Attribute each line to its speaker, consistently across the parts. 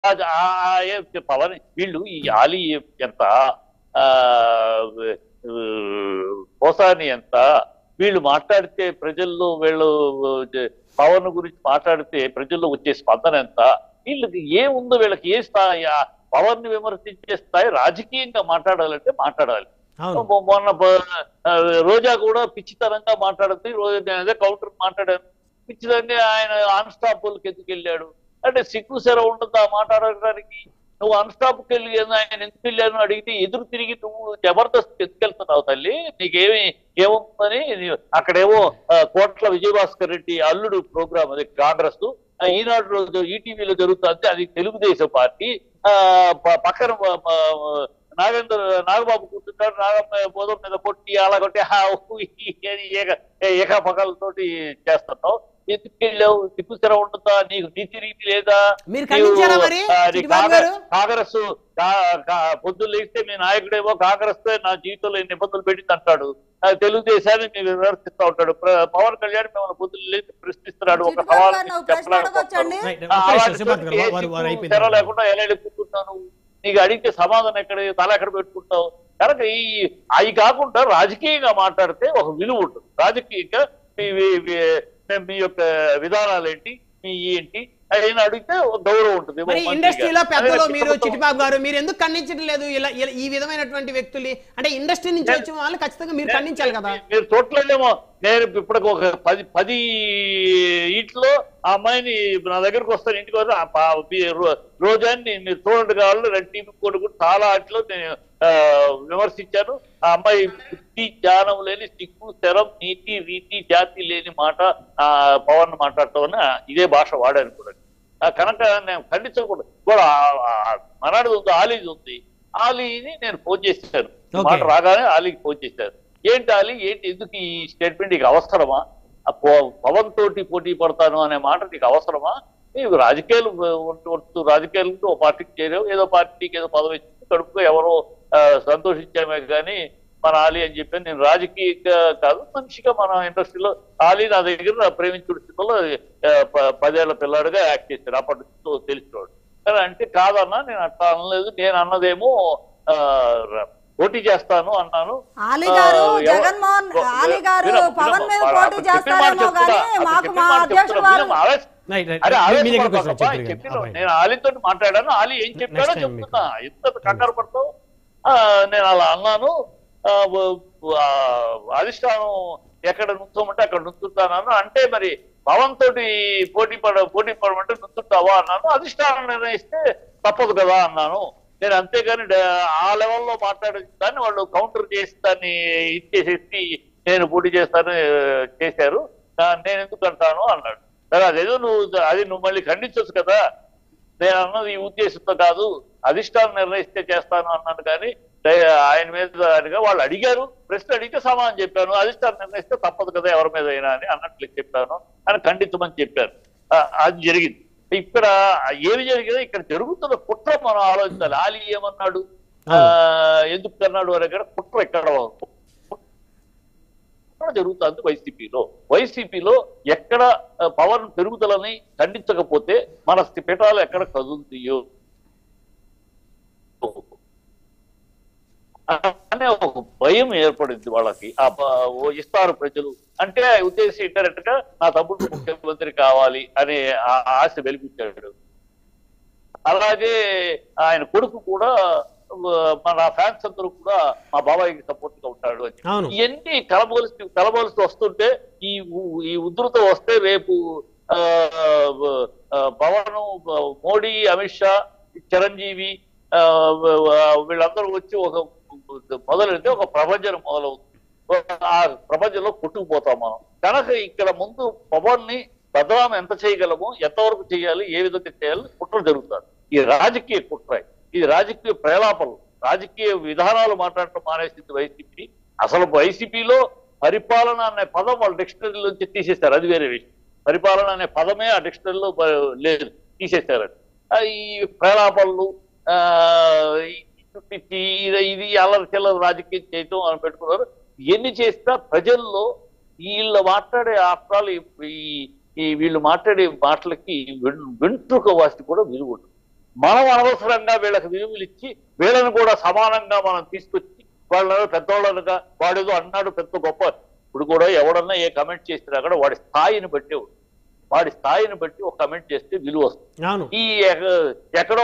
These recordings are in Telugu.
Speaker 1: అది ఆ- ఆ ఏ- పవన్ వీళ్ళు ఈ ఆలి ఎంత ఆ, పోసాని ఎంత వీళ్ళు మాట్లాడితే ప్రజల్లో వీళ్ళు పవన్ గురించి మాట్లాడితే ప్రజల్లో వచ్చే స్పందన ఎంత వీళ్ళకి ఏముందో వీళ్ళకి ఏ స్థాయి ఆ పవన్ ని విమర్శించే స్థాయి రాజకీయంగా మాట్లాడాలంటే మాట్లాడాలి
Speaker 2: అవును
Speaker 1: మొ- మొన్న ప- ఆ, రోజా కూడా పిచ్చితనంగా మాట్లాడుతుంది రోజా నేను అదే కౌంటర్ మాట్లాడాను పిచ్చితంగా ఆయన అన్స్టాపుల్కి ఎందుకు వెళ్ళాడు అంటే సిగ్గు సెర ఉంటుందా మాట్లాడడానికి నువ్వు అన్స్టాప్కి వెళ్ళి ఏంది ఆయన ఎందుకు వెళ్ళాను అడిగితే ఎదురు తిరిగి నువ్వు జబర్దస్త్ ఎందుకు వెళ్తున్నావు తల్లి నీకేమి ఏముందని నీ- అక్కడేమో ఆ, కోట్ల విజయభాస్కర్ రెడ్డి అల్లుడు ప్రోగ్రామ్ అది కాంగ్రెస్ ఆ, ఈనాడు రోజు ఈటీవీలో జరుగుతుంది అది తెలుగుదేశం పార్టీ ఆ ప- పక్కన ప- ప- నాగేంద్ర నాగబాబు కూర్చుంటాడు నాగమ్మ బోధం మీద కొట్టి అలా కొట్టి హా ఊ ఈ అని ఏక ఏకాపకాలతోటి చేస్తున్నావు ఎందుకు వెళ్ళావు సిగ్గుసర ఉంటుందా నీకు నీతి రీతి లేదా
Speaker 2: మీరు ఖండించారా
Speaker 1: నీవు,
Speaker 2: మరి
Speaker 1: ఆ, నీ
Speaker 2: చిట్టిబాబు
Speaker 1: కాంగ్రెస్
Speaker 2: గారు?
Speaker 1: కాంగ్రెస్ కా- కా- పొద్దున్న లేస్తే మీ నాయకుడేమో కాంగ్రెస్ తో నా జీవితంలో ఎన్ని ఇబ్బందులు పెట్టింది అంటాడు ఆ, తెలుగుదేశాన్ని మీరు విమర్శిస్తూ ఉంటాడు ప్ర- పవన్ కళ్యాణ్ మిమ్మల్ని పొద్దున్న లేచి ప్రశ్నిస్తున్నాడు ఒక
Speaker 3: చిట్టిబాబు
Speaker 1: సవాల్
Speaker 3: గారు, నువ్వు ప్రశ్న
Speaker 1: చెప్పలేకపోతున్నాడు.
Speaker 3: అడగొచ్చండి?
Speaker 2: రైట్,
Speaker 1: ఆ,
Speaker 2: ఒక్క నిమిషం,
Speaker 1: అలాంటి
Speaker 2: సిద్ధార్థ్ గారు,
Speaker 1: చోటికి
Speaker 2: వారు వారు
Speaker 1: ఏ
Speaker 2: అయిపోయింది
Speaker 1: సిగ్గు, తెర లేకుండా ఎలా వెళ్ళిపోతున్నాను నీకు అడిగితే సమాధానం ఎక్కడ తల ఎక్కడ పెట్టుకుంటావు కనుక ఈ అవి కాకుండా రాజకీయంగా మాట్లాడితే ఒక విలువ ఉంటుంది రాజకీయంగా మీ మీ- మీ- మీ- మీ యొక్క విధానాలు ఏంటి మీ ఏంటి అయినా అడిగితే ఒక గౌరవం ఉంటుంది ఒక
Speaker 2: మరి
Speaker 1: మంత్రిగా.
Speaker 2: ఇండస్ట్రీలో పెద్దలు
Speaker 1: అదే
Speaker 2: మీరు
Speaker 1: ప్రభుత్వం-
Speaker 2: చిట్టిబాబు గారు మీరు ఎందుకు ఖండించడం లేదు ఇలా ఇలా- ఈ విధమైనటువంటి వ్యక్తులు అంటే ఇండస్ట్రీ నుంచి వచ్చిన వాళ్ళు ఖచ్చితంగా మీరు ఖండించాలి కదా
Speaker 1: మీరు చూడలేదేమో నేను ఇప్పటికి ఒక పది పది ఇంట్లో ఆ అమ్మాయిని నా దగ్గరకు వస్తాను ఇంటికి వస్తే ఆ పా- మీ రో- రోజాన్ని మీరు చూడండి కావాలి రెండు టీవీ కొడుకు చాలా వాటిలో నేను ఆ, విమర్శించాను ఆ అమ్మాయి బుద్ధి జ్ఞానం లేని సిగ్గు స్థిరం నీతి రీతి జాతి లేని మాట ఆ పవన్ మాట్లాడటం అని ఇదే భాష వాడాను కూడా ఆ కనుక నేను ఖండించకూడదు కూడా మనాడు ఉంది ఆలీది ఉంది ఆలీని నేను ఫోన్ చేశాను ఈ
Speaker 2: Okay.
Speaker 1: మాట రాగానే ఆలీకి ఫోన్ చేశారు ఏంటి ఆలీ ఏంటి ఎందుకు ఈ స్టేట్మెంట్ నీకు అవసరమా ఆ పో- పవన్ తోటి పోటీ పడతాను అనే మాట నీకు అవసరమా నీకు రాజకీయాలు ఉంటూ- ఉంటూ రాజకీయాలు ఉంటూ ఓ పార్టీకి చేరావు ఏదో పార్టీకి ఏదో పదవి ఇచ్చింది కడుపులో ఎవరో ఆ, సంతోషించామే కానీ మన ఆలీ అని చెప్పి నేను రాజకీయంగా కాదు మనిషిగా మన ఇండస్ట్రీలో ఆలీ నా దగ్గర నా ప్రేమించుడు సినిమాలో ఆ, ప- పదేళ్ల పిల్లాడుగా యాక్ట్ చేశాడు అప్పటి నుంచి తెలిసినవాడు కానీ అంటే కాదన్నా నేను అట్లా అనలేదు నేను అన్నదేమో ఆ, ర- పోటీ చేస్తాను అన్నాను
Speaker 3: ఆలీ గారు
Speaker 1: ఆ, ఎవ-
Speaker 3: జగన్మోహన్ ఆలీ గారు
Speaker 1: వినము,
Speaker 3: పవన్
Speaker 1: వినము.
Speaker 3: మీద
Speaker 1: అప్పుడు
Speaker 3: పోటీ
Speaker 1: చెప్పిన మాట
Speaker 3: చేస్తారేమో
Speaker 1: చెప్తున్నా.
Speaker 3: కానీ
Speaker 1: అప్పుడు
Speaker 3: మాకు
Speaker 1: చెప్పిన
Speaker 3: మా
Speaker 1: మాట
Speaker 3: అధ్యక్షుడు
Speaker 1: చెప్తున్నా.
Speaker 3: వారు
Speaker 1: వినము, ఆవేశ-
Speaker 2: రైట్ రైట్
Speaker 1: అరే
Speaker 2: మీ- మీ దగ్గరికి
Speaker 1: ఆవేశపడకు
Speaker 2: వస్తాను
Speaker 1: అబ్బా,
Speaker 2: చెప్పండి
Speaker 1: చెప్పిన
Speaker 2: అబ్బాయి.
Speaker 1: నేను ఆలీతో మాట్లాడాను ఆలీ ఏం చెప్పాడో
Speaker 2: Next time
Speaker 1: చెప్తున్నా ఎంత కంగారు పడతావు ఆ, నేను అలా అన్నాను ఆ, వ- వ- ఆ, అధిష్టానం ఎక్కడ నుంచోమంటే అక్కడ నుంచుంటాను అంటే మరి పవన్ తోటి పోటీ పడ పోటీ పడమంటే నుంచుంటావా అన్నాను అధిష్టానం నిర్ణయిస్తే తప్పదు కదా అన్నాను నేను అంతేగాని డ- ఆ లెవెల్లో మాట్లాడే దాన్ని వాళ్ళు కౌంటర్ చేసి దాన్ని ఇచ్చేసేసి నేను పోటీ చేస్తాను చేశారు ఆ, నేను ఎందుకు అంటాను అన్నాడు సరే అదేదో నువ్వు అది నువ్వు మళ్ళీ ఖండించవచ్చు కదా నేను అన్నది ఈ ఉద్దేశంతో కాదు అధిష్టానం నిర్ణయిస్తే చేస్తాను అన్నాను కానీ దయ- ఆయన మీద అడిగా వాళ్ళు అడిగారు ప్రశ్న అడిగితే సమాధానం చెప్పాను అధిష్టానం నిర్ణయిస్తే తప్పదు కదా ఎవరి మీద అయినా అని అన్నట్లు చెప్పాను అని ఖండించమని చెప్పారు ఆ, అది జరిగింది ఇక్కడ ఏమి జరిగిందో ఇక్కడ జరుగుతున్న కుట్ర మనం ఆలోచించాలి ఆలి ఏమన్నాడు ఆ, ఎందుకు అన్నాడు అనే కాడ కుట్ర ఎక్కడ కుట్ర జరుగుతుంది వైసీపీలో వైసీపీలో ఎక్కడ ఆ, పవన్ పెరుగుదలని ఖండించకపోతే మన పీఠాలు ఎక్కడ కదులుతాయో అనే ఒక భయం ఏర్పడింది వాళ్ళకి ఆ బ- ఓ ఇస్తారు ప్రజలు అంటే ఉద్దేశం ఇండైరెక్ట్ గా నా తమ్ముడు ముఖ్యమంత్రి కావాలి అనే ఆ ఆశ వెలిపించాడు అలాగే ఆయన కొడుకు కూడా ఆ, మన ఫ్యాన్స్ అందరూ కూడా మా బాబాయ్కి సపోర్ట్ గా ఉంటాడు అని
Speaker 2: అవును.
Speaker 1: ఇవన్నీ కలబోలిసి కలబోలిసి వస్తుంటే ఈ ఉ- ఈ ఉధృతం వస్తే రేపు ఆ, ఆ, పవన్ మోడీ అమిత్ షా చిరంజీవి ఆ, వీళ్ళందరూ వచ్చి ఒక మొదలెడితే ఒక ప్రపంచం మొదలవుతుంది ఆ ప్రపంచంలో కొట్టుకుపోతాం మనం కనుక ఇక్కడ ముందు పవన్ ని బదనాం ఎంత చేయగలము ఎంతవరకు చేయాలి ఏ విధంగా చేయాలి కుట్ర జరుగుతుంది ఈ రాజకీయ కుట్ర ఇది రాజకీయ ప్రేలాపలు రాజకీయ విధానాలు మాట్లాడటం మానేసింది వైసీపీ అసలు వైసీపీలో పరిపాలన అనే పదం వాళ్ళ డిక్షనరీలోంచి తీసేశారు అది వేరే విషయం పరిపాలన అనే పదమే ఆ డిక్షనరీలో ప- లేదు తీసేశారు అది. ఆ, ఈ ప్రేలాపనలు ఆ, ఈ పిచ్చి, ఇది ఇది అల్లరి చిల్లర రాజకీయం చేయటం అని పెట్టుకున్నారు ఎన్ని చేసినా ప్రజల్లో వీళ్ళ మాట్లాడే ఆఫ్రాలు ఈ ఈ వీళ్ళు మాట్లాడే మాటలకి వెం- వెంట్రుక వాసి కూడా విలువ ఉంటుంది మనం అనవసరంగా వీళ్ళకి విలువలు ఇచ్చి వీళ్ళని కూడా సమానంగా మనం తీసుకొచ్చి వాళ్ళని పెద్దవాళ్ళనుగా వాడేదో అన్నాడు పెద్ద గొప్ప ఇప్పుడు కూడా ఎవడన్నా ఏ కమెంట్ చేసినా కూడా వాడి స్థాయిని బట్టి ఉంటుంది. వాడి స్థాయిని బట్టి ఒక కమెంట్ చేస్తే విలువ వస్తుంది
Speaker 2: అవును
Speaker 1: ఈ ఎక- ఎక్కడో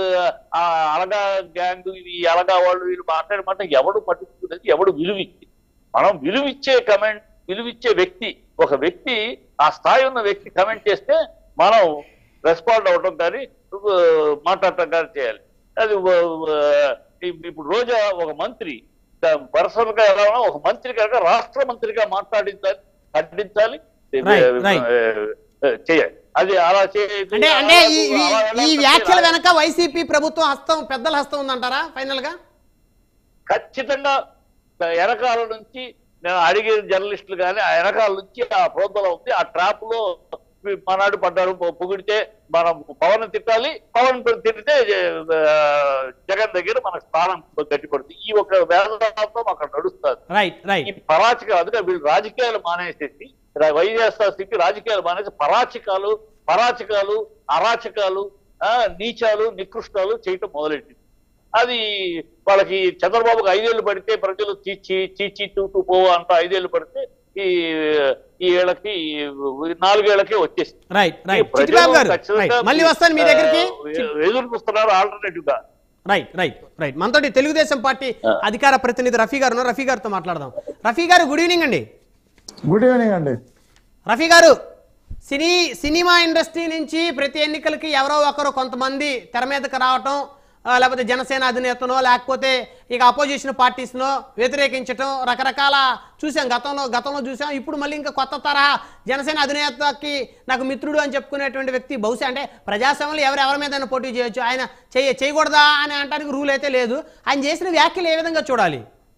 Speaker 1: ఆ అలగా గ్యాంగ్ ఈ అలగా వాళ్ళు వీళ్ళు మాట్లాడే మాట ఎవడు పట్టించుకునేది ఎవడు విలువిచ్చి మనం విలువిచ్చే కమెంట్ విలువిచ్చే వ్యక్తి ఒక వ్యక్తి ఆ స్థాయి ఉన్న వ్యక్తి కమెంట్ చేస్తే మనం రెస్పాండ్ అవడం కానీ ఆ, మాట్లాడటం కానీ చేయాలి అది ఆ, ఆ, ఇప్- ఇప్పుడు రోజా ఒక మంత్రి పర్సనల్ గా ఎలా ఉన్నా ఒక మంత్రి కనుక రాష్ట్ర మంత్రిగా మాట్లాడించాలి ఖండించాలి
Speaker 2: Right, right.
Speaker 1: ఆ, చేయాలి అది అలా చేయ
Speaker 2: అంటే అంటే ఈ ఈ-
Speaker 1: అలా
Speaker 2: ఈ
Speaker 1: ఎలా
Speaker 2: వ్యాఖ్యల
Speaker 1: చేయాలి?
Speaker 2: వెనక వైసీపీ ప్రభుత్వం హస్తం పెద్దల హస్తం ఉందంటారా ఫైనల్ గా
Speaker 1: ఖచ్చితంగా వెనకాల నుంచి నేను అడిగే జర్నలిస్టులు కానీ ఆ వెనకాల నుంచి ఆ ప్రోద్బలం ఉంది ఆ ట్రాప్ లో మనాడు పడ్డారు పొ- పొగిడితే మనం పవన్ తిట్టాలి పవన్ తిట్టితే ఆ, జగన్ దగ్గర మనకు స్థానం గట్టిపడుతుంది ఈ ఒక వేదాంతం అక్కడ నడుస్తుంది
Speaker 2: రైట్
Speaker 1: ఈ
Speaker 2: రైట్
Speaker 1: పరాచిక అందుకే వీళ్ళు రాజకీయాలు మానేసేసి వైఎస్ఆర్సీపీ రాజకీయాలు మానేసి పరాచికాలు పరాచికాలు అరాచకాలు ఆ, నీచాలు నికృష్టాలు చేయటం మొదలెట్టింది అది వాళ్ళకి చంద్రబాబుకి ఐదేళ్లు పడితే ప్రజలు చీచి చీచి తూటు పో అంట ఐదేళ్లు పడితే ఈ ఈ ఏళ్ళకి నాలుగేళ్లకే వచ్చేసింది
Speaker 2: రైట్
Speaker 1: ఈ
Speaker 2: రైట్
Speaker 1: ప్రజలు
Speaker 2: చిట్టిబాబు గారు
Speaker 1: ఖచ్చితంగా
Speaker 2: రైట్ మళ్ళీ వస్తాను మీ దగ్గరికి
Speaker 1: ఆ, ఎదురు చూస్తున్నారు ఆల్టర్నేటివ్ గా
Speaker 2: రైట్ రైట్ రైట్ మనతోటి తెలుగుదేశం పార్టీ అధికార ప్రతినిధి రఫీ గారు ఉన్నారు రఫీ గారితో మాట్లాడదాం రఫీ గారు గుడ్ ఈవినింగ్ అండి
Speaker 4: గుడ్ ఈవినింగ్ అండి
Speaker 2: రఫీ గారు సినీ సినిమా ఇండస్ట్రీ నుంచి ప్రతి ఎన్నికలకి ఎవరో ఒకరు కొంతమంది తెర మీదకి రావటం ఆ, లేకపోతే జనసేన అధినేతనో లేకపోతే ఇక అపోజిషన్ పార్టీస్నో వ్యతిరేకించటం రకరకాల చూసాం గతంలో గతంలో చూసాం ఇప్పుడు మళ్ళీ ఇంకా కొత్త తరహా జనసేన అధినేతకి నాకు మిత్రుడు అని చెప్పుకునేటువంటి వ్యక్తి బహుశా అంటే ప్రజాస్వామ్యంలో ఎవరు ఎవరి మీద పోటీ చేయొచ్చు ఆయన చేయ చేయకూడదా అని అనడానికి రూల్ అయితే లేదు ఆయన చేసిన వ్యాఖ్యలు ఏ విధంగా చూడాలి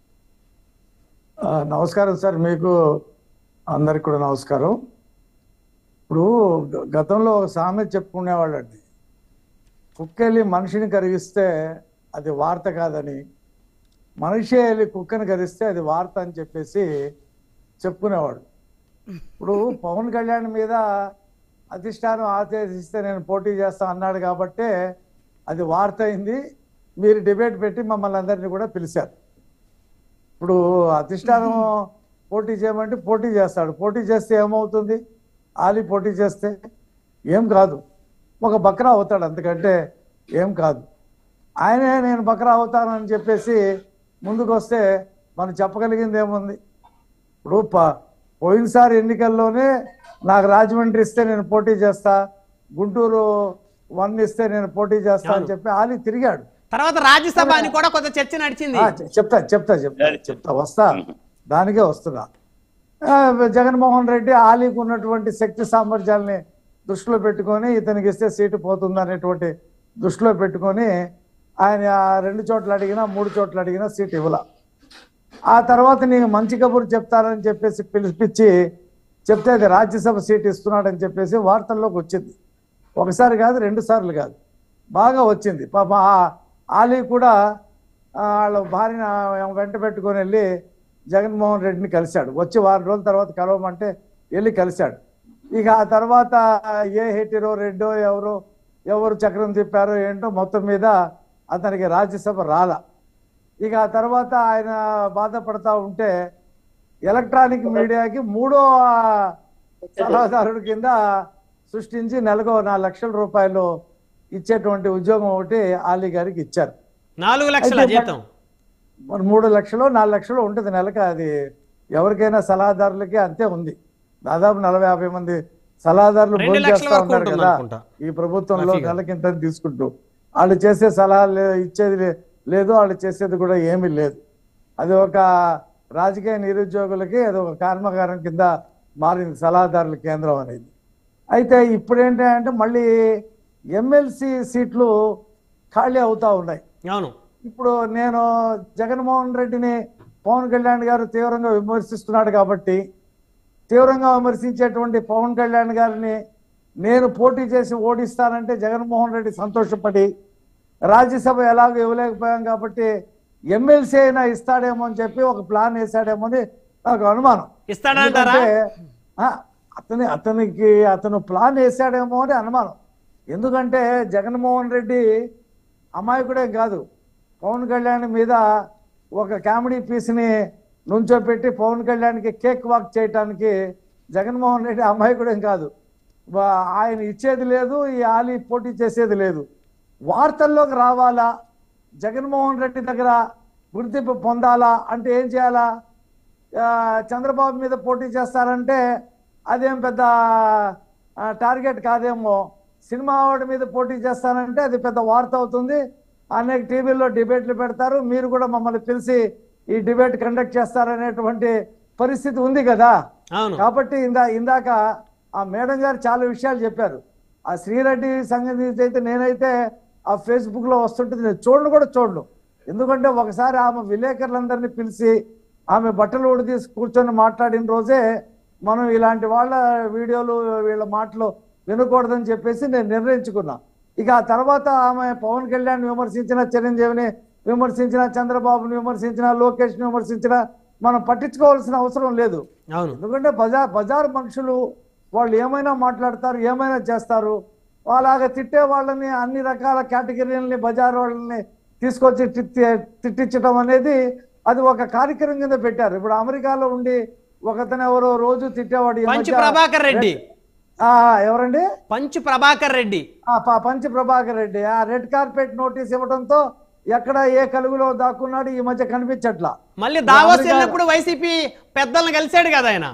Speaker 4: ఆ, నమస్కారం సార్ మీకు అందరికి కూడా నమస్కారం ఇప్పుడు గ- గతంలో ఒక సామెత చెప్పుకునేవాళ్ళండి కుక్కెళ్ళి మనిషిని కరిగిస్తే అది వార్త కాదని మనిషి వెళ్ళి కుక్కని కరిస్తే అది వార్త అని చెప్పేసి చెప్పుకునేవాడు ఇప్పుడు పవన్ కళ్యాణ్ మీద అధిష్టానం ఆదేశిస్తే నేను పోటీ చేస్తా అన్నాడు కాబట్టే అది వార్త అయింది మీరు డిబేట్ పెట్టి మమ్మల్ని అందరినీ కూడా పిలిచారు ఇప్పుడు అధిష్టానం పోటీ చేయమంటే పోటీ చేస్తాడు పోటీ చేస్తే ఏమవుతుంది ఆలి పోటీ చేస్తే ఏం కాదు ఒక బక్రా అవుతాడు అంతకంటే ఏం కాదు ఆయనే నేను బక్రా అవుతానని చెప్పేసి ముందుకు వస్తే మనం చెప్పగలిగింది ఏముంది ఇప్పుడు ప- పోయినసారి ఎన్నికల్లోనే నాకు రాజమండ్రి ఇస్తే నేను పోటీ చేస్తా గుంటూరు వన్ ఇస్తే నేను పోటీ చేస్తా అని చెప్పి ఆలి తిరిగాడు
Speaker 2: తర్వాత రాజ్యసభ అని కూడా కొంత చర్చ నడిచింది
Speaker 4: ఆ, చె- చెప్తా చెప్తా చెప్తా చెప్తా వస్తా దానికే వస్తున్నా ఆ, జగన్మోహన్ రెడ్డి ఆలీకి ఉన్నటువంటి శక్తి సామర్థ్యాల్ని దృష్టిలో పెట్టుకొని ఇతనికి ఇస్తే సీటు పోతుంది అనేటువంటి దృష్టిలో పెట్టుకొని ఆయన ఆ రెండు చోట్ల అడిగినా మూడు చోట్ల అడిగినా సీట్ ఇవ్వాల ఆ తర్వాత నీకు మంచి కబురు చెప్తారని చెప్పేసి పిలిపించి చెప్తే అది రాజ్యసభ సీట్ ఇస్తున్నాడని చెప్పేసి వార్తల్లోకి వచ్చింది ఒకసారి కాదు రెండు సార్లు కాదు బాగా వచ్చింది పాప ఆ- ఆలీ కూడా ఆ, వాళ్ళ భార్యని ఆ వెంట పెట్టుకొని వెళ్ళి జగన్మోహన్ రెడ్డిని కలిశాడు వచ్చి వారం రోజుల తర్వాత కలవమంటే వెళ్ళి కలిశాడు ఇక ఆ తర్వాత ఏ హెటిరో రెడ్డో ఎవరో ఎవరు చక్రం తిప్పారో ఏంటో మొత్తం మీద అతనికి రాజ్యసభ రాల ఇక ఆ తర్వాత ఆయన బాధపడతా ఉంటే ఎలక్ట్రానిక్ మీడియాకి మూడో ఆ, సలహాదారుడి కింద సృష్టించి నెలకు నాలుగు లక్షల రూపాయలు ఇచ్చేటువంటి ఉద్యోగం ఒకటి ఆలీ గారికి ఇచ్చారు
Speaker 2: నాలుగు లక్షల
Speaker 4: అయితే
Speaker 2: జీతం
Speaker 4: మరి మూడు లక్షలు నాలుగు లక్షలు ఉంటుంది నెలకు అది ఎవరికైనా సలహాదారులకి అంతే ఉంది దాదాపు నలభై యాభై మంది సలహాదారులు
Speaker 2: రెండు
Speaker 4: భోజనం
Speaker 2: లక్షల
Speaker 4: చేస్తా
Speaker 2: వరకు
Speaker 4: ఉన్నారు
Speaker 2: ఉంటుంది
Speaker 4: కదా
Speaker 2: అనుకుంటా.
Speaker 4: ఈ ప్రభుత్వంలో
Speaker 2: రఫీ గారు.
Speaker 4: నెలకింత తీసుకుంటూ వాళ్ళు చేసే సలహాలు లే- ఇచ్చేది లే- లేదు వాళ్ళు చేసేది కూడా ఏమీ లేదు అది ఒక రాజకీయ నిరుద్యోగులకి అది ఒక కర్మకారం కింద మారింది సలహాదారుల కేంద్రం అనేది అయితే ఇప్పుడు ఏంటంటే మళ్ళీ ఎమ్మెల్సీ సీట్లు ఖాళీ అవుతా ఉన్నాయి
Speaker 2: అవును
Speaker 4: ఇప్పుడు నేను జగన్మోహన్ రెడ్డిని పవన్ కళ్యాణ్ గారు తీవ్రంగా విమర్శిస్తున్నాడు కాబట్టి తీవ్రంగా విమర్శించేటువంటి పవన్ కళ్యాణ్ గారిని నేను పోటీ చేసి ఓడిస్తానంటే జగన్మోహన్ రెడ్డి సంతోషపడి రాజ్యసభ ఎలాగో ఇవ్వలేకపోయాం కాబట్టి ఎమ్మెల్సీ అయినా ఇస్తాడేమో అని చెప్పి ఒక ప్లాన్ వేసాడేమో అని నాకు అనుమానం
Speaker 2: ఇస్తాడంటారా
Speaker 4: ఎందుకంటే, ఆ, అతని అతనికి అతను ప్లాన్ వేసాడేమో అని అనుమానం ఎందుకంటే జగన్మోహన్ రెడ్డి అమాయకుడే కాదు పవన్ కళ్యాణ్ మీద ఒక కామెడీ పీస్ని నుంచోపెట్టి పవన్ కళ్యాణ్కి కేక్ వాక్ చేయటానికి జగన్మోహన్ రెడ్డి అమాయకుడేం కాదు వా- ఆయన ఇచ్చేది లేదు ఈ ఆలీ పోటీ చేసేది లేదు వార్తల్లోకి రావాలా జగన్మోహన్ రెడ్డి దగ్గర గుర్తింపు పొందాలా అంటే ఏం చేయాలా ఆ, చంద్రబాబు మీద పోటీ చేస్తారంటే అదేం పెద్ద ఆ, టార్గెట్ కాదేమో సినిమా వాడి మీద పోటీ చేస్తానంటే అది పెద్ద వార్త అవుతుంది అనేక టీవీల్లో డిబేట్లు పెడతారు మీరు కూడా మమ్మల్ని పిలిచి ఈ డిబేట్ కండక్ట్ చేస్తారనేటువంటి పరిస్థితి ఉంది కదా
Speaker 2: అవును
Speaker 4: కాబట్టి ఇందా ఇందాక ఆ మేడం గారు చాలా విషయాలు చెప్పారు ఆ శ్రీరెడ్డి సంగతి అయితే నేనైతే ఆ ఫేస్బుక్ లో వస్తుంటుంది నేను చూడను కూడా చూడను ఎందుకంటే ఒకసారి ఆమె విలేకరులందరినీ పిలిచి ఆమె బట్టలు ఉడితీసి కూర్చొని మాట్లాడిన రోజే మనం ఇలాంటి వాళ్ళ వీడియోలు వీళ్ళ మాటలు వినకూడదని చెప్పేసి నేను నిర్ణయించుకున్నా ఇక ఆ తర్వాత ఆమె పవన్ కళ్యాణ్ విమర్శించిన చిరంజీవిని విమర్శించిన చంద్రబాబుని విమర్శించిన లోకేష్ని విమర్శించిన మనం పట్టించుకోవాల్సిన అవసరం లేదు
Speaker 2: అవును
Speaker 4: ఎందుకంటే బజార్ బజార్ మనుషులు వాళ్ళు ఏమైనా మాట్లాడతారు ఏమైనా చేస్తారు అలాగ తిట్టే వాళ్ళని అన్ని రకాల కేటగిరీలని బజార్ వాళ్ళని తీసుకొచ్చి తిట్టి- తిట్టించడం అనేది అది ఒక కార్యక్రమం కింద పెట్టారు ఇప్పుడు అమెరికాలో ఉండి ఒకతను ఎవరో రోజు తిట్టేవాడు ఈ
Speaker 2: పంచు
Speaker 4: మధ్య-
Speaker 2: ప్రభాకర్ రెడ్డి
Speaker 4: ఆ, ఎవరండి
Speaker 2: పంచు ప్రభాకర్ రెడ్డి
Speaker 4: ఆ ప- పంచి ప్రభాకర్ రెడ్డి ఆ రెడ్ కార్పెట్ నోటీస్ ఇవ్వడంతో ఎక్కడ ఏ కలుగులో దాక్కున్నాడు ఈ మధ్య కనిపించట్లా
Speaker 2: మళ్ళీ దావోస్
Speaker 4: అమెరికా-
Speaker 2: వెళ్ళినప్పుడు వైసీపీ పెద్దలను కలిశాడు కదా ఆయన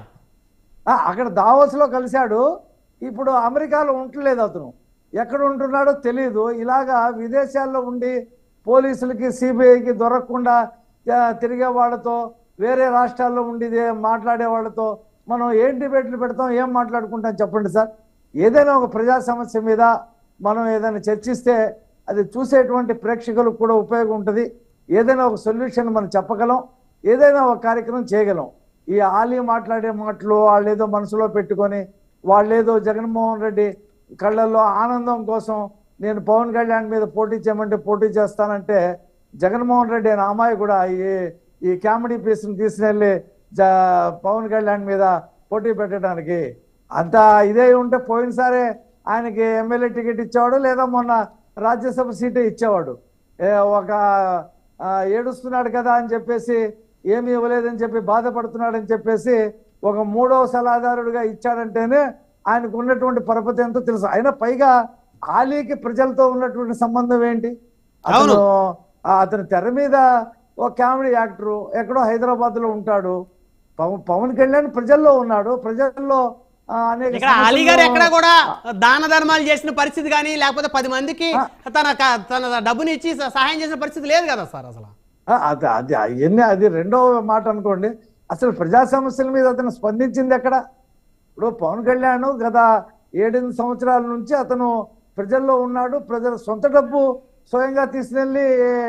Speaker 4: ఆ, అక్కడ దావోస్ లో కలిశాడు ఇప్పుడు అమెరికాలో ఉండలేదు అతను ఎక్కడ ఉంటున్నాడో తెలియదు ఇలాగా విదేశాల్లో ఉండి పోలీసులకి సిబిఐకి దొరకకుండా ఆ, తిరిగే వాళ్ళతో వేరే రాష్ట్రాల్లో ఉండి ఇదే మాట్లాడే వాళ్ళతో మనం ఏం డిబేట్లు పెడతాం ఏం మాట్లాడుకుంటాం చెప్పండి సార్ ఏదైనా ఒక ప్రజా సమస్య మీద మనం ఏదైనా చర్చిస్తే అది చూసేటువంటి ప్రేక్షకులకు కూడా ఉపయోగం ఉంటుంది ఏదైనా ఒక సొల్యూషన్ మనం చెప్పగలం ఏదైనా ఒక కార్యక్రమం చేయగలం ఈ ఆలీ మాట్లాడే మాటలు వాళ్ళు ఏదో మనసులో పెట్టుకొని వాళ్ళు ఏదో జగన్మోహన్ రెడ్డి కళ్ళల్లో ఆనందం కోసం నేను పవన్ కళ్యాణ్ మీద పోటీ చేయమంటే పోటీ చేస్తానంటే జగన్మోహన్ రెడ్డి అనే అమ్మాయి కూడా ఈ ఈ కామెడీ పీస్ని తీసుకెళ్ళి జ పవన్ కళ్యాణ్ మీద పోటీ పెట్టడానికి అంత ఇదే ఉంటే పోయినసారే ఆయనకి ఎమ్మెల్యే టికెట్ ఇచ్చేవాడు లేదా మొన్న రాజ్యసభ సీటే ఇచ్చేవాడు ఏ ఒక ఆ, ఏడుస్తున్నాడు కదా అని చెప్పేసి ఏమీ ఇవ్వలేదని చెప్పి బాధపడుతున్నాడని చెప్పేసి ఒక మూడవ సలహాదారుడిగా ఇచ్చాడంటేనే ఆయనకు ఉన్నటువంటి పరపతి ఎంతో తెలుసు అయినా పైగా ఆలీకి ప్రజలతో ఉన్నటువంటి సంబంధం ఏంటి అతను ఆ, అతను తెర మీద ఒక కామెడీ యాక్టరు ఎక్కడో హైదరాబాద్ లో ఉంటాడు పవన్ పవన్ కళ్యాణ్ ప్రజల్లో ఉన్నాడు ప్రజల్లో ఆ, అనేక
Speaker 2: ఇక్కడ అలీ గారు
Speaker 4: సమస్యల్లో-
Speaker 2: ఎక్కడ కూడా దాన ధర్మాలు చేసిన పరిస్థితి కానీ లేకపోతే పది మందికి తన క- తన డబ్బుని ఇచ్చి స- సహాయం చేసిన పరిస్థితి లేదు కదా సార్ అసలు
Speaker 4: ఆ, అది అది అవన్నీ అది రెండో మాట అనుకోండి అసలు ప్రజా సమస్యల మీద అతను స్పందించింది ఎక్కడ ఇప్పుడు పవన్ కళ్యాణ్ గత ఏడెనిమిది సంవత్సరాల నుంచి అతను ప్రజల్లో ఉన్నాడు ప్రజల సొంత డబ్బు స్వయంగా తీసుకెళ్ళి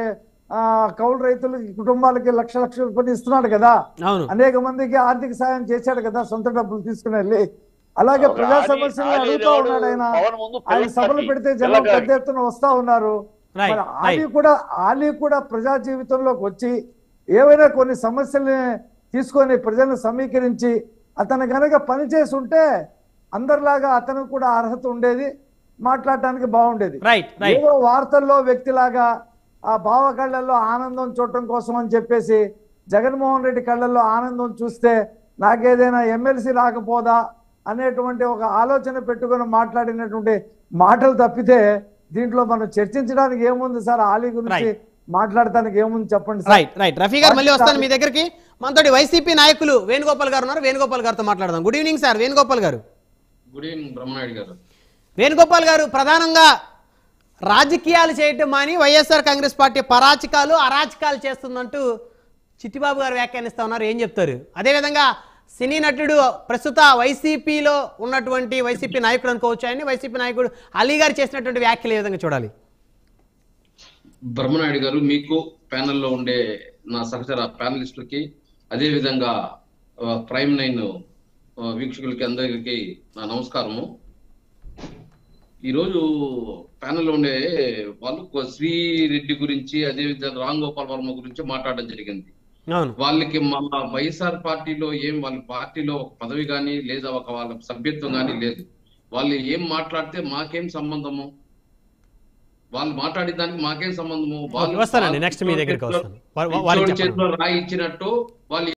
Speaker 4: ఆ, కౌలు రైతులకి కుటుంబాలకి లక్ష లక్షల రూపాయలు ఇస్తున్నాడు కదా
Speaker 2: అవును
Speaker 4: అనేక మందికి ఆర్థిక సాయం చేశాడు కదా సొంత డబ్బులు తీసుకుని వెళ్ళి అలాగే
Speaker 1: అవును,
Speaker 4: ప్రజా
Speaker 1: ఆది-
Speaker 4: సమస్యలను
Speaker 1: ఆది
Speaker 4: అడుగుతూ
Speaker 1: దేవుడు
Speaker 4: ఉన్నాడు ఆయన
Speaker 1: పవన్ ముందు
Speaker 4: ఆయన
Speaker 1: పిల్ల
Speaker 4: సభలు
Speaker 1: పార్టీ,
Speaker 4: పెడితే జనం
Speaker 1: పిల్లగాడి.
Speaker 4: పెద్ద ఎత్తున వస్తా ఉన్నారు
Speaker 2: Right,
Speaker 4: మరి ఆలీ
Speaker 2: right.
Speaker 4: కూడా ఆలీ కూడా ప్రజా జీవితంలోకి వచ్చి ఏవైనా కొన్ని సమస్యల్ని తీసుకొని ప్రజలను సమీకరించి అతను గనక పనిచేసి ఉంటే అందరిలాగా అతనికి కూడా అర్హత ఉండేది మాట్లాడటానికి బాగుండేది
Speaker 2: రైట్ రైట్
Speaker 4: ఏదో వార్తల్లో వ్యక్తిలాగా ఆ బావ కళ్ళల్లో ఆనందం చూడటం కోసం అని చెప్పేసి జగన్మోహన్ రెడ్డి కళ్ళల్లో ఆనందం చూస్తే నాకేదైనా ఎమ్మెల్సీ రాకపోదా అనేటువంటి ఒక ఆలోచన పెట్టుకొని మాట్లాడినటువంటి మాటలు తప్పితే దీంట్లో మనం చర్చించడానికి ఏముంది సార్ ఆలీ గురించి
Speaker 2: Right.
Speaker 4: మాట్లాడటానికి ఏముంది చెప్పండి సార్
Speaker 2: రైట్ రైట్ రఫీ గారు మళ్ళీ వస్తాను మీ దగ్గరికి మనతోటి వైసీపీ నాయకులు వేణుగోపాల్ గారు ఉన్నారు వేణుగోపాల్ గారితో మాట్లాడదాం గుడ్ ఈవినింగ్ సార్ వేణుగోపాల్ గారు
Speaker 5: గుడ్ ఈవినింగ్ బ్రహ్మనాయుడు గారు
Speaker 2: వేణుగోపాల్ గారు ప్రధానంగా రాజకీయాలు చేయటం మాని వైఎస్ఆర్ కాంగ్రెస్ పార్టీ పరాచకాలు అరాచకాలు చేస్తుందంటూ చిట్టిబాబు గారు వ్యాఖ్యానిస్తా ఉన్నారు ఏం చెప్తారు అదేవిధంగా సినీ నటుడు ప్రస్తుత వైసీపీలో ఉన్నటువంటి వైసీపీ నాయకుడు అనుకోవచ్చు ఆయన వైసీపీ నాయకుడు అలీ గారు చేసినటువంటి వ్యాఖ్యలు ఏ విధంగా చూడాలి
Speaker 5: బ్రహ్మనాయుడు గారు మీకు ప్యానెల్లో ఉండే నా సహచర ప్యానలిస్టులకి అదే విధంగా ఆ, ప్రైమ్ నైన్ ఆ, వీక్షకులకి అందరికీ నా నమస్కారము ఈరోజు ప్యానెల్లో ఉండే వాళ్ళు కొ- శ్రీరెడ్డి గురించి అదే విధంగా రామ్ గోపాల్ వర్మ గురించి మాట్లాడడం జరిగింది
Speaker 2: అవును
Speaker 5: వాళ్ళకి మన వైఎస్ఆర్ పార్టీలో ఏం వాళ్ళ పార్టీలో ఒక పదవి కానీ లేదా ఒక వాళ్ళ సభ్యత్వం కానీ లేదు వాళ్ళు ఏం మాట్లాడితే మాకేం సంబంధము వాళ్ళు మాట్లాడిన దానికి మాకేం సంబంధము వాళ్ళు
Speaker 2: వస్తానండి నెక్స్ట్ మీ దగ్గరికి వస్తాను వా- వా- వాళ్ళకి
Speaker 5: పిచ్చోడి
Speaker 2: చెప్పండి
Speaker 5: చేతిలో రాయి ఇచ్చినట్టు వాళ్ళు